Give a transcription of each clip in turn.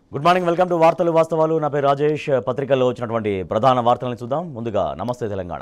good morning welcome to వార్తలు వాస్తవాలు నా పేరు రాజేష్ పత్రికల్లో వచ్చినటువంటి ప్రధాన వార్తలను చూద్దాం ముందుగా నమస్తే తెలంగాణ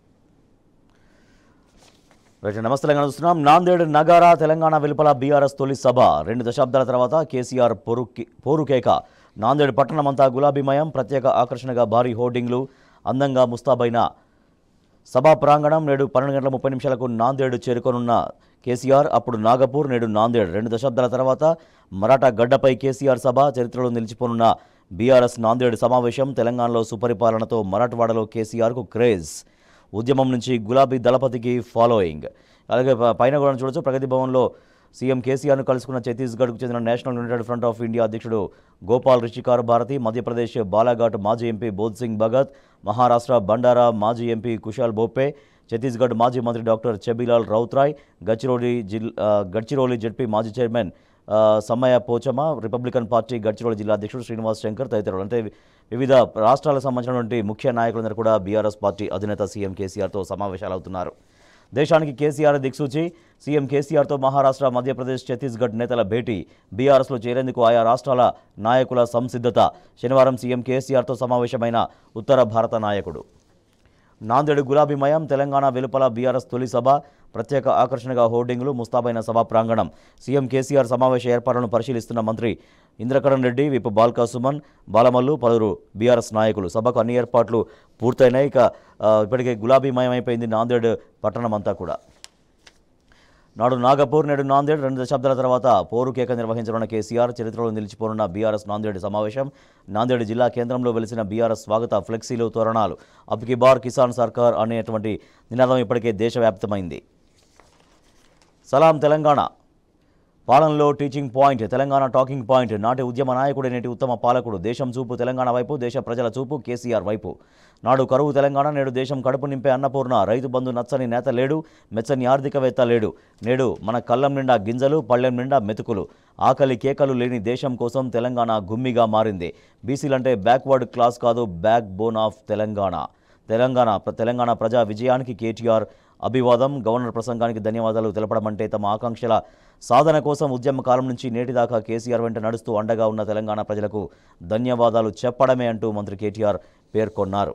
రైట్ నమస్తే తెలంగాణ చూస్తున్నాం నాందేడ్ నగారా తెలంగాణ వెలుపల బీఆర్ఎస్ తొలి సభ రెండు దశాబ్దాల తర్వాత కేసీఆర్ పొరుకి పోరుకేక నాందేడ్ పట్టణమంతా గులాబీమయం ప్రత్యేక ఆకర్షణగా భారీ హోర్డింగ్లు అందంగా ముస్తాబైన సభా ప్రాంగణం నేడు పన్నెండు గంటల ముప్పై నిమిషాలకు నాందేడ్ చేరుకోనున్న కేసీఆర్ అప్పుడు నాగపూర్ నేడు నాందేడ్ రెండు దశాబ్దాల తర్వాత మరాఠా గడ్డపై కేసీఆర్ సభ చరిత్రలో నిలిచిపోనున్న బీఆర్ఎస్ నాందేడ్ సమావేశం తెలంగాణలో సుపరిపాలనతో మరాఠవాడలో కేసీఆర్కు క్రేజ్ ఉద్యమం నుంచి గులాబీ దళపతికి ఫాలోయింగ్ అలాగే ప- పైన కూడా చూడొచ్చు ప్రగతి భవన్లో సీఎం కేసీఆర్ను కలుసుకున్న ఛత్తీస్గఢ్కు చెందిన National United Front of India అధ్యక్షుడు గోపాల్ రిషికార్ భారతి మధ్యప్రదేశ్ బాలాఘాట్ మాజీ ఎంపీ బోధ్ సింగ్ భగత్ మహారాష్ట్ర బండారా మాజీ ఎంపీ కుశాల్ బోప్పే ఛత్తీస్గఢ్ మాజీ మంత్రి డాక్టర్ చెబిలాల్ రౌత్రాయ్ గచ్చిరోలి జిల్ ఆ, గడ్చిరోలి జడ్పీ మాజీ చైర్మన్ ఆ, సమ్మయ్య పోచమ్మ రిపబ్లికన్ పార్టీ గడ్చిరోలి జిల్లా అధ్యక్షుడు శ్రీనివాస్ శంకర్ తదితరులు అంటే వివిధ రాష్ట్రాలకు సంబంధించినటువంటి ముఖ్య నాయకులందరూ కూడా బీఆర్ఎస్ పార్టీ అధినేత సీఎం కేసీఆర్తో సమావేశాలు అవుతున్నారు దేశానికి కేసీఆర్ దిక్సూచి సీఎం కేసీఆర్తో మహారాష్ట్ర మధ్యప్రదేశ్ ఛత్తీస్గఢ్ నేతల భేటీ బీఆర్ఎస్లో చేరేందుకు ఆయా రాష్ట్రాల నాయకుల సంసిద్ధత శనివారం సీఎం కేసీఆర్తో సమావేశమైన ఉత్తర భారత నాయకుడు నాందేడు గులాబీమయం తెలంగాణ వెలుపల బీఆర్ఎస్ తొలి సభ ప్రత్యేక ఆకర్షణగా హోర్డింగులు ముస్తాబైన సభా ప్రాంగణం సీఎం కేసీఆర్ సమావేశ ఏర్పాట్లను పరిశీలిస్తున్న మంత్రి ఇంద్రకరణ్ రెడ్డి విప్ బాల్కా సుమన్ బాలమల్లు పలువురు బీఆర్ఎస్ నాయకులు సభకు అన్ని ఏర్పాట్లు పూర్తయినాయి ఇక ఆ, ఇప్పటికే గులాబీమయం అయిపోయింది నాందేడ్ పట్టణం అంతా కూడా నాడు నాగపూర్ నేడు నాందేడ్ రెండు దశాబ్దాల తర్వాత పోరు కేక నిర్వహించనున్న కేసీఆర్ చరిత్రలో నిలిచిపోనున్న బీఆర్ఎస్ నాందేడ్ సమావేశం నాందేడ్ జిల్లా కేంద్రంలో వెలిసిన బీఆర్ఎస్ స్వాగత ఫ్లెక్సీలు తోరణాలు అబ్కి బార్ కిసాన్ సర్కార్ అనేటువంటి నినాదం ఇప్పటికే దేశవ్యాప్తమైంది సలాం తెలంగాణ పాలనలో teaching point Telangana talking point నాటి ఉద్యమ నాయకుడు నేటి ఉత్తమ పాలకుడు దేశం చూపు తెలంగాణ వైపు దేశ ప్రజల చూపు కేసీఆర్ వైపు నాడు కరువు తెలంగాణ నేడు దేశం కడుపు నింపే అన్నపూర్ణ రైతు బంధు నచ్చని నేత లేడు మెచ్చని ఆర్థికవేత్త లేడు నేడు మన కళ్ళం నిండా గింజలు పళ్ళెం నిండా మెతుకులు ఆకలి కేకలు లేని దేశం కోసం తెలంగాణ గుమ్మిగా మారింది బీసీలంటే బ్యాక్వర్డ్ క్లాస్ కాదు backbone of Telangana Telangana Telangana ప్రజా విజయానికి కేటీఆర్ అభివాదం గవర్నర్ ప్రసంగానికి ధన్యవాదాలు తెలపడం అంటే తమ ఆకాంక్షల సాధన కోసం ఉద్యమ కాలం నుంచి నేటి దాకా కేసీఆర్ వెంట నడుస్తూ అండగా ఉన్న తెలంగాణ ప్రజలకు ధన్యవాదాలు చెప్పడమే అంటూ మంత్రి కేటీఆర్ పేర్కొన్నారు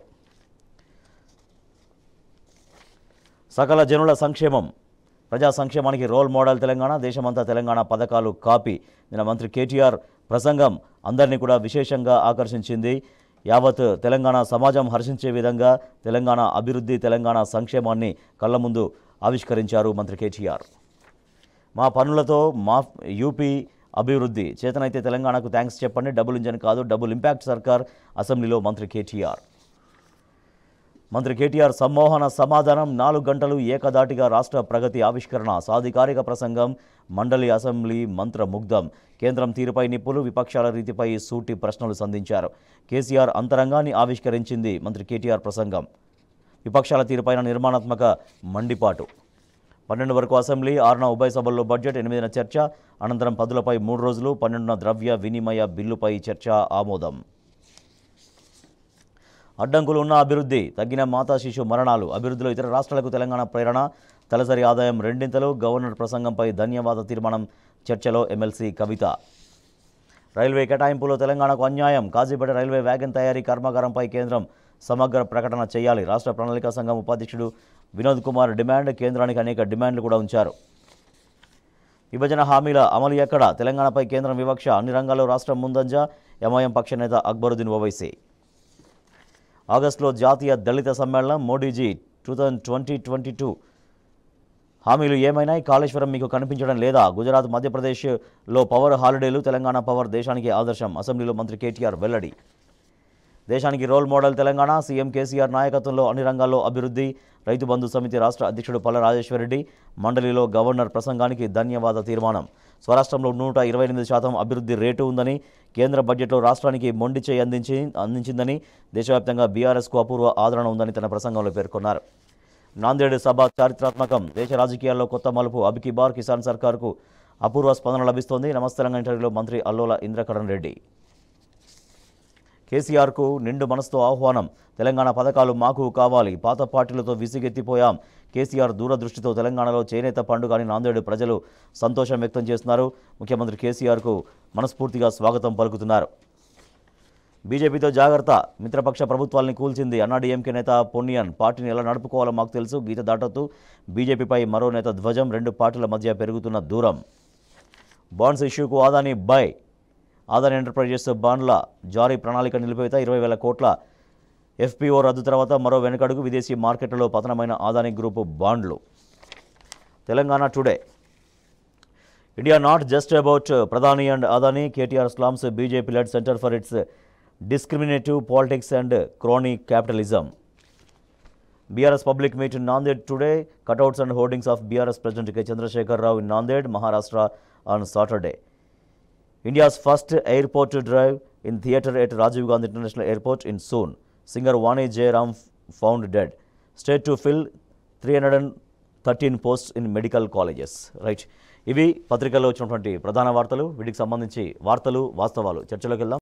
సకల జనుల సంక్షేమం ప్రజా సంక్షేమానికి రోల్ మోడల్ తెలంగాణ దేశమంతా తెలంగాణ పథకాలు కాపీ నిన్న మంత్రి కేటీఆర్ ప్రసంగం అందరినీ కూడా విశేషంగా ఆకర్షించింది యావత్ తెలంగాణ సమాజం హర్షించే విధంగా తెలంగాణ అభివృద్ధి తెలంగాణ సంక్షేమాన్ని కళ్ళ ముందు ఆవిష్కరించారు మంత్రి కేటీఆర్ మా పనులతో మా యూపీ అభివృద్ధి చేతనైతే తెలంగాణకు థ్యాంక్స్ చెప్పండి డబుల్ ఇంజన్ కాదు డబుల్ ఇంపాక్ట్ సర్కార్ అసెంబ్లీలో మంత్రి కేటీఆర్ మంత్రి కేటీఆర్ సమ్మోహన సమాధానం నాలుగు గంటలు ఏకదాటిగా రాష్ట్ర ప్రగతి ఆవిష్కరణ సాధికారిక ప్రసంగం మండలి అసెంబ్లీ మంత్రముగ్ధం కేంద్రం తీరుపై నిప్పులు విపక్షాల రీతిపై సూటి ప్రశ్నలు సంధించారు కేసీఆర్ అంతరంగాన్ని ఆవిష్కరించింది మంత్రి కేటీఆర్ ప్రసంగం విపక్షాల తీరుపైన నిర్మాణాత్మక మండిపాటు పన్నెండు వరకు అసెంబ్లీ ఆరున ఉభయ సభల్లో బడ్జెట్ ఎనిమిదిన చర్చ అనంతరం పదులపై మూడు రోజులు పన్నెండున ద్రవ్య వినిమయ బిల్లుపై చర్చ ఆమోదం అడ్డంకులు ఉన్న అభివృద్ధి తగ్గిన మాతా శిశు మరణాలు అభివృద్ధిలో ఇతర రాష్ట్రాలకు తెలంగాణ ప్రేరణ తలసరి ఆదాయం రెండింతలు గవర్నర్ ప్రసంగంపై ధన్యవాద తీర్మానం చర్చలో ఎమ్మెల్సీ కవిత రైల్వే కేటాయింపులో తెలంగాణకు అన్యాయం కాజీపేట రైల్వే వ్యాగన్ తయారీ కర్మాగారంపై కేంద్రం సమగ్ర ప్రకటన చేయాలి రాష్ట్ర ప్రణాళికా సంఘం ఉపాధ్యక్షుడు వినోద్ కుమార్ డిమాండ్ కేంద్రానికి అనేక డిమాండ్లు కూడా ఉంచారు విభజన హామీల అమలు ఎక్కడ తెలంగాణపై కేంద్రం వివక్ష అన్ని రంగాల్లో రాష్ట్రం ముందంజ ఎంఐఎం పక్ష నేత అక్బరుద్దీన్ ఓవైసీ ఆగస్టులో జాతీయ దళిత సమ్మేళనం Modiji two thousand twenty twenty two హామీలు ఏమైనాయి కాళేశ్వరం మీకు కనిపించడం లేదా గుజరాత్ మధ్యప్రదేశ్లో పవర్ హాలిడేలు తెలంగాణ పవర్ దేశానికి ఆదర్శం అసెంబ్లీలో మంత్రి కేటీఆర్ వెల్లడి దేశానికి role model Telangana CM KCR నాయకత్వంలో అన్ని రంగాల్లో అభివృద్ధి రైతు బంధు సమితి రాష్ట్ర అధ్యక్షుడు పల్ల రాజేశ్వరరెడ్డి మండలిలో గవర్నర్ ప్రసంగానికి ధన్యవాద తీర్మానం స్వరాష్ట్రంలో నూట ఇరవై ఎనిమిది శాతం అభివృద్ధి రేటు ఉందని కేంద్ర బడ్జెట్లో రాష్ట్రానికి మొండి చేయి అందించి అందించిందని దేశవ్యాప్తంగా బీఆర్ఎస్కు అపూర్వ ఆదరణ ఉందని తన ప్రసంగంలో పేర్కొన్నారు నాందేడ్ సభ చారిత్రాత్మకం దేశ రాజకీయాల్లో కొత్త మలుపు అబికి బార్ కిసాన్ సర్కార్కు అపూర్వ స్పందన లభిస్తోంది నమస్తే తెలంగాణ ఇంటర్వ్యూలో మంత్రి అల్లోల ఇంద్రకరణ్ రెడ్డి కేసీఆర్కు నిండు మనసుతో ఆహ్వానం తెలంగాణ పథకాలు మాకు కావాలి పాత పార్టీలతో విసిగెత్తిపోయాం కేసీఆర్ దూరదృష్టితో తెలంగాణలో చేనేత పండుగ అని నాందేడు ప్రజలు సంతోషం వ్యక్తం చేస్తున్నారు ముఖ్యమంత్రి కేసీఆర్కు మనస్ఫూర్తిగా స్వాగతం పలుకుతున్నారు బీజేపీతో జాగ్రత్త మిత్రపక్ష ప్రభుత్వాల్ని కూల్చింది అన్నాడీఎంకే నేత పొన్నియన్ పార్టీని ఎలా నడుపుకోవాలో మాకు తెలుసు గీత దాటొద్దు బీజేపీపై మరో నేత ధ్వజం రెండు పార్టీల మధ్య పెరుగుతున్న దూరం బాండ్స్ ఇష్యూకు ఆదాని బై ఆదాని ఎంటర్ప్రైజెస్ బాండ్ల జారీ ప్రణాళిక నిలిపివేత ఇరవై వేల కోట్ల ఎఫ్పిఓ రద్దు తర్వాత మరో వెనుకడుగు విదేశీ మార్కెట్లలో పతనమైన ఆదాని గ్రూపు బాండ్లు Telangana today India not just about ప్రధాని and Adani KTR slams BJP led centre for its discriminative politics and crony capitalism BRS public meet in Nanded today cutouts and hoardings of BRS president K Chandrashekar Rao in Nanded Maharashtra on Saturday India's first airport drive in theatre at Rajiv Gandhi International Airport in soon singer Vani Jayaram found dead state to fill three hundred and thirteen post in medical colleges right ఇవి పత్రికల్లో వచ్చినటువంటి ప్రధాన వార్తలు వీటికి సంబంధించి వార్తలు వాస్తవాలు చర్చలోకి వెళ్దాం